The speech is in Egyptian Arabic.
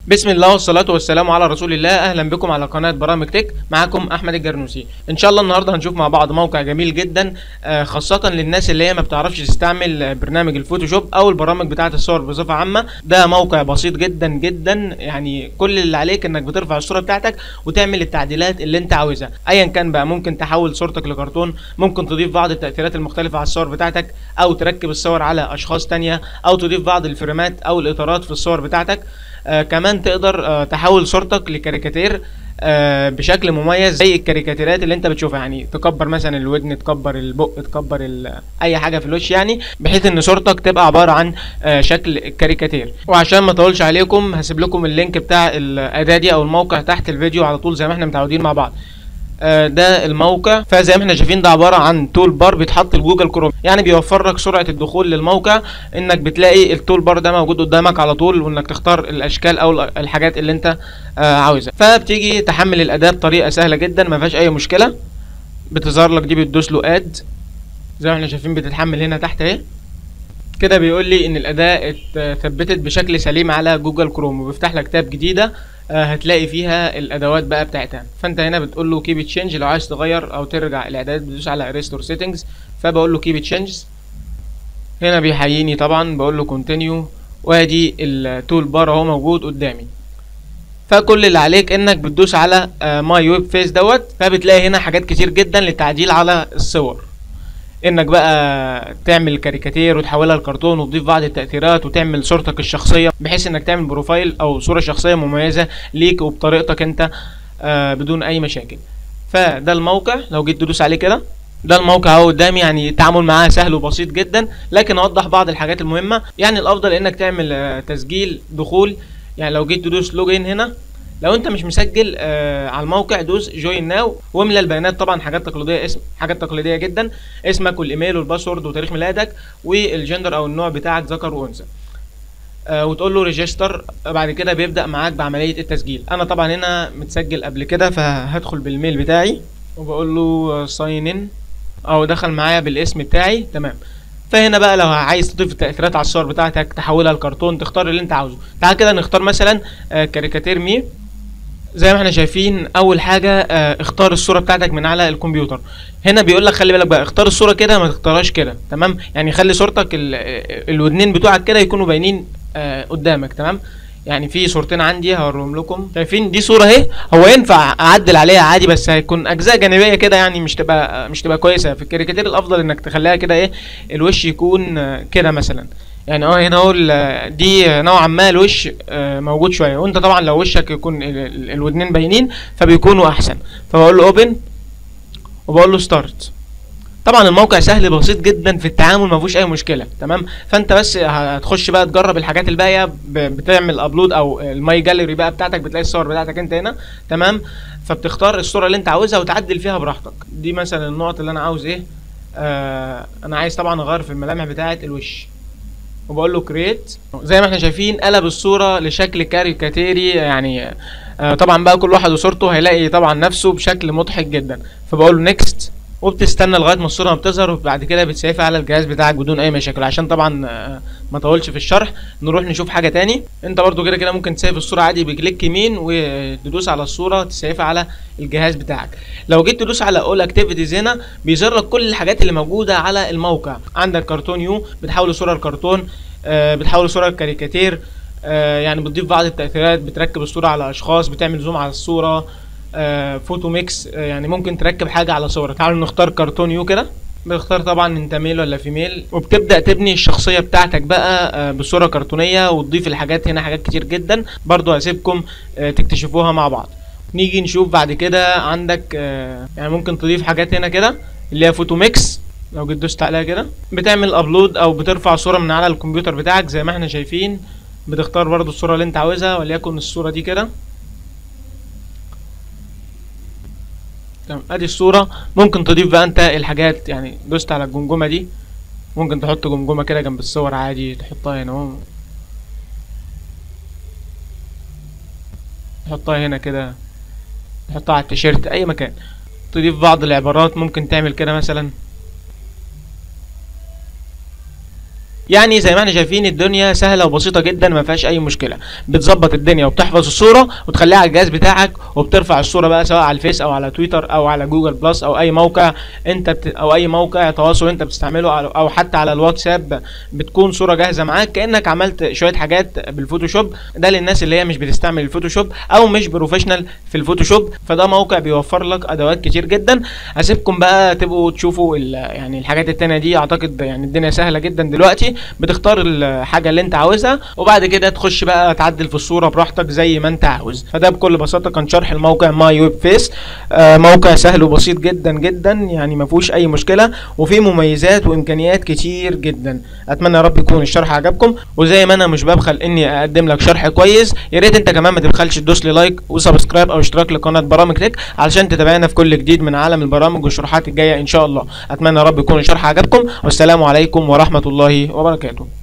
بسم الله والصلاة والسلام على رسول الله أهلا بكم على قناة برامج تك معاكم أحمد الجرنوسي إن شاء الله النهاردة هنشوف مع بعض موقع جميل جدا آه، خاصة للناس اللي هي ما بتعرفش تستعمل آه، برنامج الفوتوشوب أو البرامج بتاعة الصور بصفة عامة ده موقع بسيط جدا جدا يعني كل اللي عليك إنك بترفع الصورة بتاعتك وتعمل التعديلات اللي أنت عاوزها أيا كان بقى ممكن تحول صورتك لكرتون ممكن تضيف بعض التأثيرات المختلفة على الصور بتاعتك أو تركب الصور على أشخاص تانية أو تضيف بعض الفريمات أو الإطارات في الصور بتاعتك آه كمان تقدر آه تحول صورتك لكاريكاتير آه بشكل مميز زي الكاريكاتيرات اللي انت بتشوفها يعني تكبر مثلا الودن تكبر البق تكبر ال- اي حاجه في الوش يعني بحيث ان صورتك تبقى عباره عن آه شكل الكاريكاتير وعشان ما اطولش عليكم هسيب لكم اللينك بتاع الاداه دي او الموقع تحت الفيديو على طول زي ما احنا متعودين مع بعض آه، ده الموقع فزي ما احنا شايفين ده عباره عن تول بار بيتحط لجوجل كروم يعني بيوفر لك سرعه الدخول للموقع انك بتلاقي التول بار ده موجود قدامك على طول وانك تختار الاشكال او الحاجات اللي انت آه، عاوزها فبتيجي تحمل الاداه بطريقه سهله جدا ما فيهاش اي مشكله بتظهر لك دي بتدوس له اد زي ما احنا شايفين بتتحمل هنا تحت اهي كده بيقول لي ان الاداه اتثبتت بشكل سليم على جوجل كروم وبيفتح لك تاب جديده آه، هتلاقي فيها الادوات بقى بتاعتها فانت هنا بتقول له كيب تشينج لو عايز تغير او ترجع الاعدادات بتدوس على ريستور سيتنجز فبقول له كيب تشينج هنا بيحييني طبعا بقول له كونتينيو وادي التول بار اهو موجود قدامي فكل اللي عليك انك بتدوس على ماي ويب فيس دوت فبتلاقي هنا حاجات كتير جدا للتعديل على الصور انك بقى تعمل كاريكاتير وتحولها لكرتون وتضيف بعض التأثيرات وتعمل صورتك الشخصية بحيث انك تعمل بروفايل او صورة شخصية مميزة ليك وبطريقتك انت آه بدون اي مشاكل فده الموقع لو جيت تدوس عليه كده ده الموقع اهو قدامي يعني التعامل معاه سهل وبسيط جدا لكن اوضح بعض الحاجات المهمة يعني الافضل انك تعمل آه تسجيل دخول يعني لو جيت تدوس لوجين هنا لو انت مش مسجل آه على الموقع دوس جوين ناو واملى البيانات طبعا حاجات تقليديه اسم حاجات تقليديه جدا اسمك والايميل والباسورد وتاريخ ميلادك والجندر او النوع بتاعك ذكر وانثى آه وتقول له ريجستر بعد كده بيبدا معاك بعمليه التسجيل انا طبعا هنا متسجل قبل كده فهدخل بالميل بتاعي وبقول له ساين ان او دخل معايا بالاسم بتاعي تمام فهنا بقى لو عايز تضيف التأثيرات على الصور بتاعتك تحولها لكرتون تختار اللي انت عاوزه تعال كده نختار مثلا آه كاريكاتير مي زي ما احنا شايفين اول حاجه اه اختار الصوره بتاعتك من على الكمبيوتر هنا بيقول لك خلي بالك بقى اختار الصوره كده ما تختارهاش كده تمام يعني خلي صورتك ال- اه الودنين بتوعك كده يكونوا باينين اه قدامك تمام يعني في صورتين عندي هوريهم لكم شايفين دي صوره اهي هو ينفع اعدل عليها عادي بس هيكون اجزاء جانبيه كده يعني مش تبقى مش تبقى كويسه في الكاريكاتير الافضل انك تخليها كده ايه الوش يكون اه كده مثلا يعني اه هنا اهو ال- دي نوعا ما الوش آه، موجود شويه وانت طبعا لو وشك يكون ال- ال- الودنين باينين فبيكونوا احسن فبقول له اوبن وبقول له ستارت طبعا الموقع سهل بسيط جدا في التعامل ما فيهوش اي مشكله تمام فانت بس هتخش بقى تجرب الحاجات الباقيه ب- بتعمل ابلود او الماي جاليري بقى بتاعتك بتلاقي الصور بتاعتك انت هنا تمام فبتختار الصوره اللي انت عاوزها وتعدل فيها براحتك دي مثلا النقط اللي انا عاوز ايه آه انا عايز طبعا اغير في الملامح بتاعه الوش وبقول له كريت زي ما احنا شايفين قلب الصوره لشكل كاريكاتيري يعني آه طبعا بقى كل واحد وصورته هيلاقي طبعا نفسه بشكل مضحك جدا فبقول له نيكست وبتستنى لغايه ما الصوره ما بتظهر وبعد كده بتسيفها على الجهاز بتاعك بدون اي مشاكل عشان طبعا آه، ما اطولش في الشرح نروح نشوف حاجه تاني انت برضو كده كده ممكن تسيف الصوره عادي بكليك يمين وتدوس على الصوره تسيفها على الجهاز بتاعك لو جيت تدوس على اول اكتيفيتيز هنا بيظهر لك كل الحاجات اللي موجوده على الموقع عندك كرتون يو بتحول صوره لكرتون آه، بتحول صوره لكاريكاتير آه، يعني بتضيف بعض التأثيرات بتركب الصورة على أشخاص بتعمل زوم على الصورة آه، فوتو ميكس آه، يعني ممكن تركب حاجة على صورة تعالوا نختار كرتون يو كده بتختار طبعا انت ميل ولا فيميل وبتبدأ تبني الشخصية بتاعتك بقى آه، بصورة كرتونية وتضيف الحاجات هنا حاجات كتير جدا برضو هسيبكم آه، تكتشفوها مع بعض نيجي نشوف بعد كده عندك آه، يعني ممكن تضيف حاجات هنا كده اللي هي فوتو ميكس لو جيت دوست عليها كده بتعمل ابلود او بترفع صورة من على الكمبيوتر بتاعك زي ما احنا شايفين بتختار برضو الصورة اللي انت عاوزها وليكن الصورة دي كده تمام ادي الصورة ممكن تضيف بقى انت الحاجات يعني دوست على الجمجمة دي ممكن تحط جمجمة كده جنب الصور عادي تحطها هنا اهو تحطها هنا كده تحطها على التيشيرت اي مكان تضيف بعض العبارات ممكن تعمل كده مثلا يعني زي ما احنا شايفين الدنيا سهله وبسيطه جدا ما فيهاش اي مشكله بتظبط الدنيا وبتحفظ الصوره وتخليها على الجهاز بتاعك وبترفع الصوره بقى سواء على الفيس او على تويتر او على جوجل بلس او اي موقع انت بت... او اي موقع تواصل انت بتستعمله أو- او حتى على الواتساب بتكون صوره جاهزه معاك كانك عملت شويه حاجات بالفوتوشوب ده للناس اللي هي مش بتستعمل الفوتوشوب او مش بروفيشنال في الفوتوشوب فده موقع بيوفر لك ادوات كتير جدا هسيبكم بقى تبقوا تشوفوا ال- يعني الحاجات التانية دي اعتقد يعني الدنيا سهله جدا دلوقتي بتختار الحاجه اللي انت عاوزها وبعد كده تخش بقى تعدل في الصوره براحتك زي ما انت عاوز فده بكل بساطه كان شرح الموقع ماي ويب فيس آه موقع سهل وبسيط جدا جدا يعني ما فيهوش اي مشكله وفيه مميزات وامكانيات كتير جدا اتمنى يا رب يكون الشرح عجبكم وزي ما انا مش ببخل اني اقدم لك شرح كويس يا ريت انت كمان ما تبخلش تدوس لي لايك وسبسكرايب او اشتراك لقناه برامج تك علشان تتابعنا في كل جديد من عالم البرامج والشروحات الجايه ان شاء الله اتمنى يا رب يكون الشرح عجبكم والسلام عليكم ورحمه الله وبركاته